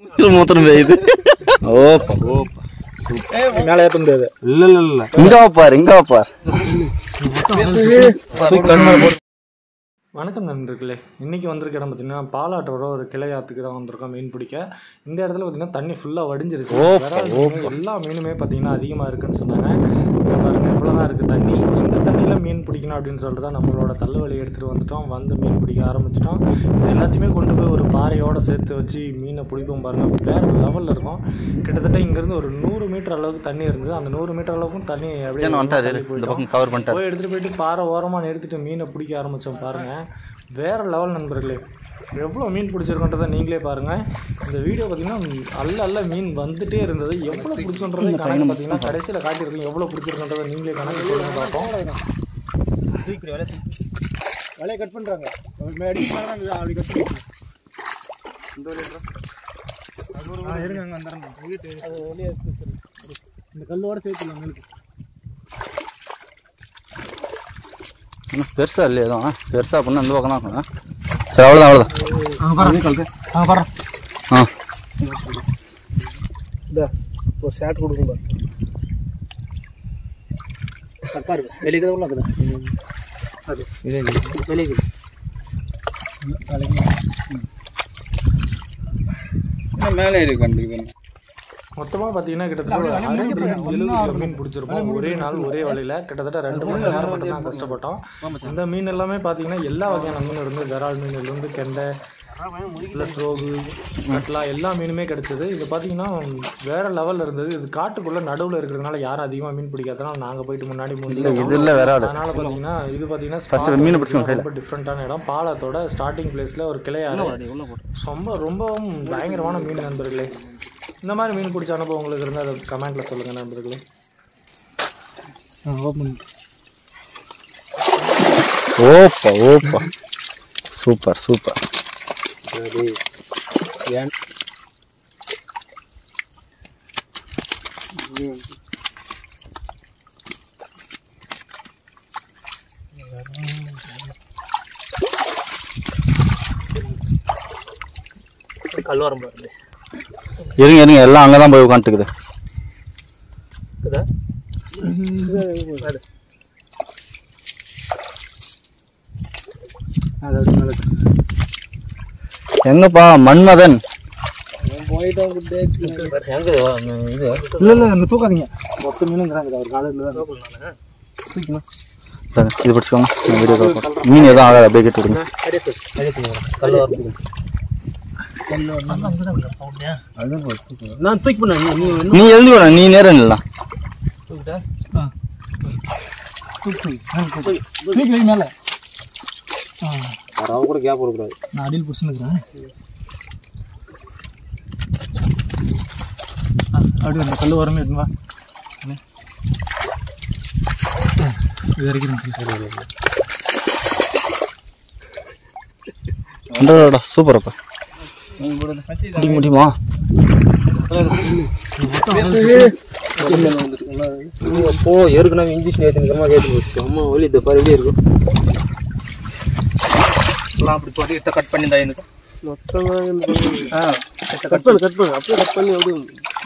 மூத்திரம் பெய்யுது ஓப்பா ஓப்பா மேலே ஏற்ற முடியாது இல்ல இல்ல இல்ல இங்க பார் இங்க பார் வணக்கம் நண்பர்களே இன்றைக்கி வந்திருக்க இடம் பார்த்தீங்கன்னா பாலாற்றோட ஒரு கிளையாத்துக்கு தான் வந்திருக்கோம் மீன் பிடிக்க இந்த இடத்துல பார்த்தீங்கன்னா தண்ணி ஃபுல்லாக வடிஞ்சிருச்சு விரால் மீன் எல்லா மீனுமே பார்த்தீங்கன்னா அதிகமாக இருக்குன்னு சொன்னாங்க இங்க பாருங்க இவ்வளோ தான் இருக்குது தண்ணி இந்த தண்ணியில் மீன் பிடிக்கணும் அப்படின்னு சொல்லிட்டு தான் நம்மளோட தள்ளுவலி எடுத்துகிட்டு வந்துட்டோம் வந்து மீன் பிடிக்க ஆரம்பிச்சிட்டோம் இது எல்லாத்தையுமே கொண்டு போய் ஒரு பாறையோடு சேர்த்து வச்சு மீனை பிடிப்போம் பாருங்கள் வேறு லெவலில் இருக்கும் கிட்டத்தட்ட இங்கேருந்து ஒரு நூறு மீட்டர் அளவுக்கு தண்ணி இருந்தது அந்த நூறு மீட்டர் அளவுக்கும் தண்ணி அப்படியே வந்துட்டாரு தள்ளி இந்த போயிட்டோம். பக்கம் கவர் பண்ணிட்டாரு போய் எடுத்துகிட்டு போயிட்டு பாறை ஓரமாக நிறுத்திட்டு மீனை பிடிக்க ஆரம்பித்தோம் பாருங்கள் வேறு லெவல் நண்பர்களே எவ்வளோ மீன் பிடிச்சிருக்கோன்றதை நீங்களே பாருங்கள் இந்த வீடியோ பார்த்தீங்கன்னா அல்ல அல்ல மீன் வந்துட்டே இருந்தது எவ்வளோ பிடிச்சோன்றதை கணக்கு பார்த்தீங்கன்னா கடைசியில் காட்டியிருக்கோம் எவ்வளோ பிடிச்சிருக்கோன்றதை நீங்களே கணக்கு சொல்லுங்க பார்ப்போம் வேலையை கட் பண்ணுறாங்க அடிக்கிறாங்க அப்படி கட் பண்ணி இருங்க அங்கே வந்துடுறேன் வீட்டு அது வெளியே எடுத்து வச்சிருங்க. இந்த கல்லோட சேர்த்துலாம் உங்களுக்கு இன்னும் பெருசா இல்லையா எதுவும் பெருசா அப்படின்னா இந்த பக்கம் தான் இருக்கணும். சரி அவ்வளோதான் அவ்வளோதான் ஆ பாரு ஆ இந்த ஒரு ஷாட் கொடுக்கும் பாரு கரெக்டாக இருக்கு வெளியே தான் உள்ளதா அது வெளியே மேலே இருக்கு கண்டிப்பாக மொத்தமாக பார்த்தீங்கன்னா கிட்டத்தட்ட ஒரு அறுபது எழுபது கிலோ மீன் பிடிச்சிருப்போம் ஒரே நாள் ஒரே வழியில் கிட்டத்தட்ட ரெண்டு மணி நேரம் மட்டும் தான் கஷ்டப்பட்டோம் இந்த மீன் எல்லாமே பார்த்தீங்கன்னா எல்லா வகையான மீன் இருந்து விரால் மீன் இருந்து கெண்டை ப்ளஸ் ரோகு கட்லா எல்லா மீனுமே கிடைச்சது இது பார்த்தீங்கன்னா வேற லெவலில் இருந்தது இது காட்டுக்குள்ளே நடுவில் இருக்கிறதுனால யாரும் அதிகமாக மீன் பிடிக்காதனால நாங்கள் போயிட்டு முன்னாடி இல்லை இது இல்லை விராடு அதனால பார்த்தீங்கன்னா இது பார்த்தீங்கன்னா First spot மீனை பிடிச்சுக்கோங்க கையில. ரொம்ப டிஃப்ரெண்ட்டான இடம் பாலத்தோட ஸ்டார்டிங் பிளேஸில் ஒரு கிளையாறு ரொம்ப ரொம்பவும் பயங்கரமான மீன் நண்பர்களே இந்த மாதிரி மீன் பிடிச்ச அனுபவம் உங்களுக்கு இருந்தால் அதை கமெண்ட்டில் சொல்லுங்கள் நண்பர்களே ஓப்பன் ஓப்பா ஓப்பா சூப்பர் சூப்பர் கல் வரம் பாருங்க இருங்க இருங்க எல்லாம் அங்கே தான் போய் உட்காந்துக்குது அது அப்படி மேலே எங்கப்பா மன்மதன் போயிட்டோம் இது இல்லை இல்லை இந்த தூக்காதீங்க மொத்த மீனுங்கிறாங்க அவர் காலையில் தான் தூக்கணும் இந்தாங்க, இது பிடிச்சிக்கோங்க நான் வீடியோ கால் பண்ணுறேன் மீன் எதுவும் ஆகாது அப்படியே கேட்டு விடுங்க கல் வரம் நான் தூக்கி பண்ண நீ நீ நீ எழுந்து வேணாம் நீ நேரம் இல்லலாம் தூக்கி வை மேலே அவன் கூட கேப் கொடுக்கூடாது நான் அடியில் பிடிச்சிருக்கிறேன் அப்படி அந்த கல் வரமே எடுத்து வா இது வரைக்கும் அண்டா சூப்பரப்பா பிடிக்க முடியுமா போ ஏற்கனவே இன்ஜெக்ஷன் ஏற்றினமா கேட்டு போச்சு அம்மா வலி இந்த பாரு எப்படி இருக்கும் அப்படி போட்டு இட்ட கட் பண்ணி தான் எனக்கு கட் பண்ணு கட் பண்ணு அப்படியே கட் பண்ணி அப்படியே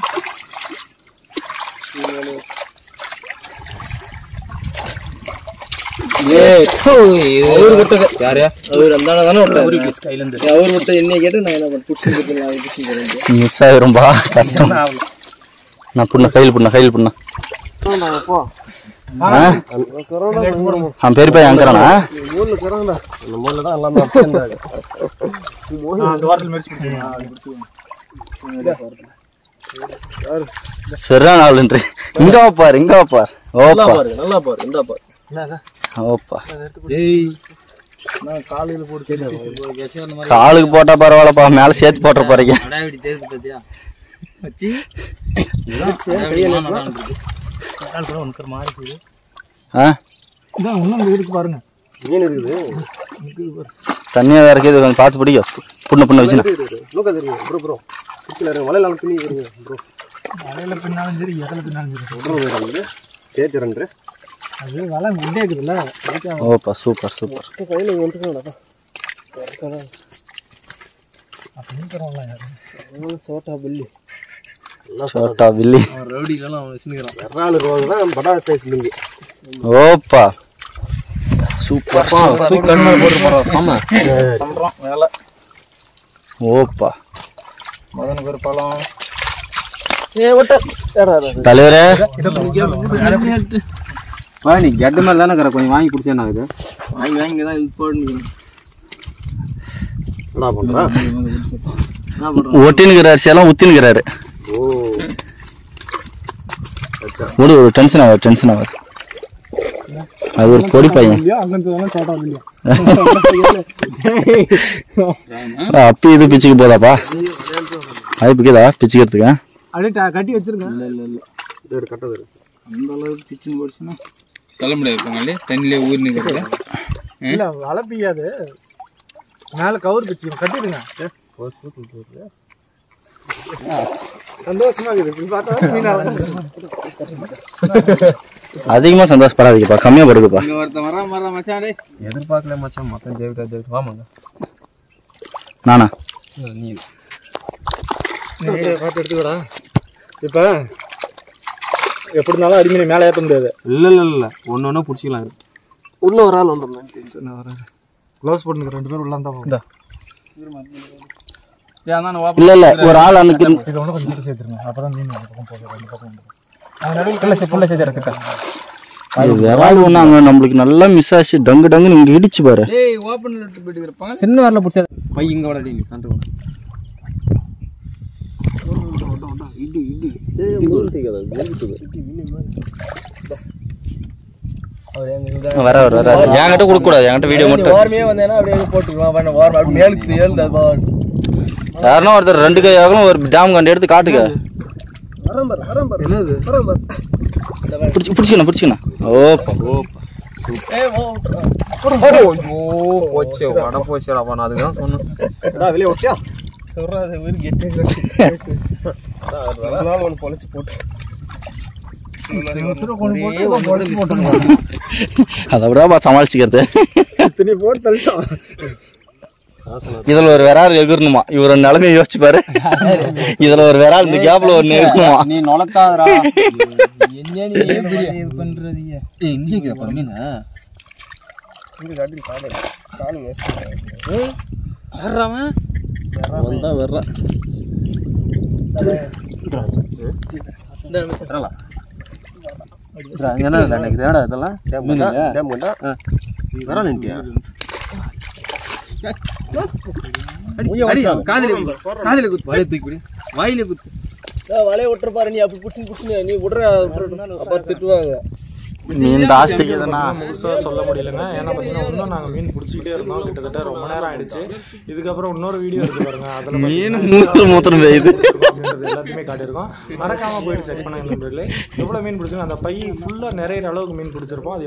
அவரு விட்டது யாரு அவர் அந்த தானே விட்டாரு கையிலேருந்து அவர் விட்ட என்ன கேட்டு நான் என்ன பிடிச்சி மிஸ் ஆயிரும்பா கஷ்டம் நான் புண்ண கையில் புண்ண கையில் புண்ண போ ஆ அவன் பெரிய பையன் அங்கறானா ஊர்ல இருக்கிறாங்கடா அந்த ஊர்ல தான் எல்லாமே அப்படியே அந்த வாரத்தில் மெடிச்சு பிடிச்சிருக்கேன் சரியான ஆளுன்றி இங்க வா பாரு இங்க வா பாரு ஓப்பா பாருங்க நல்லா பாரு இந்த பாரு ஓப்பா ஏய் நான் காலையில போட்டு தெரியும் அந்த மாதிரி காலுக்கு போட்டா பரவாயில்லப்பா மேல சேர்த்து போட்டுற போறீங்க அடாவிடி தேர்ந்து பார்த்தியா வச்சு கால் கூட உனக்கு மாறி போகுது ஆ இதான் இன்னும் இந்த இருக்கு பாருங்க மீன் இருக்குது தண்ணியா வேற இருக்குது கொஞ்சம் பார்த்து பிடிக்கும் புண்ணு புண்ணு வச்சுனா லோக்கா தெரியும் ப்ரோ ப்ரோ கீழே இருங்க மலையில துணி இருங்க ப்ரோ மலையில பின்னாலும் சரி எதில் பின்னாலும் சரி ப்ரோ வந்து சேர்த்து ரெண்டு அது வலை முன்னே இருக்குதுல்ல அதுக்கு ஓப்பா சூப்பர் சூப்பர் கையில் வந்துட்டுங்கடா சோட்டா பில்லி சோட்டா வில்லி ரவுடிலாம் அவன் வச்சுருக்கிறான் வெறாலு ரோகுனா படா சைஸ் லுங்கி ஓப்பா சூப்பர் தூக்கி கண்மலை போட்டு போகிறான் சாம ஓப்பா மதனுக்கு ஒரு பழம் ஏ ஒட்ட தலைவரே வா நீ கெட்ட மேலே தானே இருக்கிற கொஞ்சம் வாங்கி குடிச்சேன் நான் இது வாங்கி வாங்கி தான் இது போட்டு என்ன பண்ணுறேன் என்ன பண்ணுறோம் ஒட்டினுக்கிற அரிசியெல்லாம் ஊத்தினுக்கிறாரு ஓ ஒரு ஒரு டென்ஷன் ஆகாது டென்ஷன் ஆகாது அது ஒரு பொடி பையன் இல்லையா அங்கே சோட்டா பில்லியா அப்பி இது பிச்சுக்கு போதாப்பா அது பிக்குதா பிச்சுக்கிறதுக்கு அப்படியே கட்டி வச்சிருங்க இல்லை இல்லை இல்லை இது ஒரு கட்டது இருக்கு அந்த அளவுக்கு பிச்சுன்னு போச்சுன்னா சொல்ல முடியாது இருப்பாங்களே தண்ணியிலே ஊர் நிற்கிறதுல இல்ல வலை பெய்யாது மேல கவர் பிச்சு கட்டிடுங்க சந்தோஷமா இருக்குது இப்படி பார்த்தா மீனா அதிகமா சந்தோஷப்படாதீங்கப்பா கம்மியா படுக்குப்பா இங்கே ஒருத்தன் வரான் வரான் மச்சான் டே எதிர்பார்க்கல மச்சான் மொத்தம் ஜெயிக்கா ஜெயிக்கா வாமாங்க நானா நீ பார்த்து எடுத்துக்கடா இப்போ எப்படி இருந்தாலும் அடிமீனை மேலே ஏற்ற முடியாது இல்லை இல்லை இல்லை ஒன்று ஒன்றா பிடிச்சிக்கலாம் உள்ள ஒரு ஆள் வந்துருந்தேன் க்ளவுஸ் போட்டுங்க ரெண்டு பேரும் உள்ள தான் போகும் ஏன் தான் இல்ல இல்ல ஒரு ஆள் அன்னைக்கு இதை ஒன்று கொஞ்சம் கிட்ட சேர்த்துருங்க அப்போ தான் மீன் அந்த பக்கம் போகுது ரெண்டு பக்கம் வந்துடும் அவன் நடுவில் கிள்ள புள்ள சேர்த்து எடுத்துட்டேன் விரால் ஒன்று அங்கே நம்மளுக்கு நல்லா மிஸ் ஆச்சு டங்கு டங்குன்னு இங்கே இடிச்சு பாரு ஏய் ஓப்பன் விட்டு போயிட்டு இருப்பாங்க சின்ன வரல பிடிச்சது பை இங்கே வர நீ சண்டை வர வர வர வர என்கிட்ட கொடுக்க கூடாது என்கிட்ட வீடியோ மட்டும் ஓரமே வந்தேன்னா அப்படியே போட்டுக்கலாம் வேணா ஓரம் அப்படி மேலுக்கு ஏழு யாருன்னா ஒருத்தர் ரெண்டு கை ஆகலும் ஒரு டேம் கண்டு எடுத்து காட்டுங்க என்னது பிடிச்சி பிடிச்சிக்கணும் பிடிச்சிக்கணும் ஓப்பா போச்சு வட போச்சு அப்ப நான் அதுதான் சொன்னேன் வெளியே ஓட்டியா சொல்றாது ஒரு கெட்டு ஒன்று பொழைச்சி போட்டு அதை விட சமாளிச்சுக்கிறது துணி போட்டு தள்ளிட்டோம் இதுல ஒரு விரால் எகிரணுமா இவர் நிலைமை யோசிச்சு பாரு இதுல ஒரு விரால் இந்த கேப்ல ஒன்னு இருக்கணுமா நீ நொளக்காதடா என்ன நீ இது பண்றது ஏய் இங்க இருக்குதா மீன் யாராவன் வந்தா வர்றேன் என்ன எனக்கு தேடா இதெல்லாம் மீன் இல்லையா? டேம் கொண்டா வர நின்ட்டியா அடி, காதுல குத்து. காதுல குத்து வாயில தூக்கி பிடி வாயில குத்து வலைய விட்டுற பாரு நீ அப்படி புடிச்சு புடிச்சு நீ விடுற அப்ப திட்டுவாங்க நீ இந்த ஆஸ்திக்கு எதனா முழுசாக சொல்ல முடியலங்க ஏன்னா பார்த்தீங்கன்னா இன்னும் நாங்கள் மீன் பிடிச்சிக்கிட்டே இருந்தோம் கிட்டத்தட்ட ரொம்ப நேரம் ஆயிடுச்சு இதுக்கப்புறம் இன்னொரு வீடியோ இருக்கு பாருங்க அதில் மீன் மூத்திரம் மூத்திரம் பெய்யுது அப்படின்றது எல்லாத்தையுமே காட்டியிருக்கோம் மறக்காம போயிட்டு செக் பண்ணுங்க நண்பர்களே எவ்வளோ மீன் பிடிச்சிங்க அந்த பை ஃபுல்லாக நிறைய அளவுக்கு மீன் பிடிச்சிருப்போம் அது